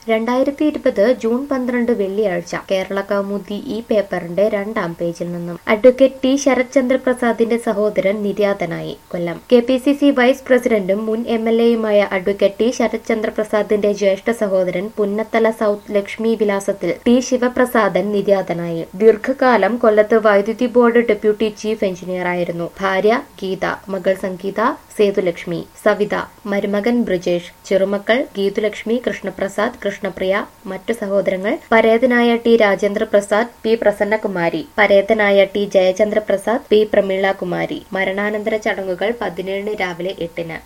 രണ്ടായിരത്തി ഇരുപത് ജൂൺ പന്ത്രണ്ട് വെള്ളിയാഴ്ച കേരള കൗമുദി ഈ പേപ്പറിന്റെ രണ്ടാം പേജിൽ നിന്നും അഡ്വക്കേറ്റ് ടി ശരത് ചന്ദ്ര പ്രസാദിന്റെ സഹോദരൻ നിര്യാതനായി Kollam K P C C vice പ്രസിഡന്റും മുൻ എം എൽ എയുമായ അഡ്വക്കേറ്റ് ടി ശരത് ചന്ദ്ര പ്രസാദിന്റെ ജ്യേഷ്ഠ സഹോദരൻ പുന്നത്തല സൗത്ത് ലക്ഷ്മി വിലാസത്തിൽ ടി ശിവപ്രസാദൻ നിര്യാതനായി ദീർഘകാലം കൊല്ലത്ത് വൈദ്യുതി ബോർഡ് ഡെപ്യൂട്ടി ചീഫ് എഞ്ചിനീയർ ആയിരുന്നു ഭാര്യ ഗീത മകൾ സംഗീത സേതുലക്ഷ്മി സവിത മരുമകൻ ബ്രിജേഷ് ചെറുമക്കൾ ഗീതുലക്ഷ്മി കൃഷ്ണപ്രസാദ് കൃഷ്ണപ്രിയ മറ്റു സഹോദരങ്ങൾ പരേതനായ ടി രാജേന്ദ്ര പ്രസാദ് പി പ്രസന്നകുമാരി പരേതനായ ടി ജയചന്ദ്ര പ്രസാദ് പി പ്രമീള കുമാരി മരണാനന്തര ചടങ്ങുകൾ പതിനേഴിന് രാവിലെ എട്ടിന്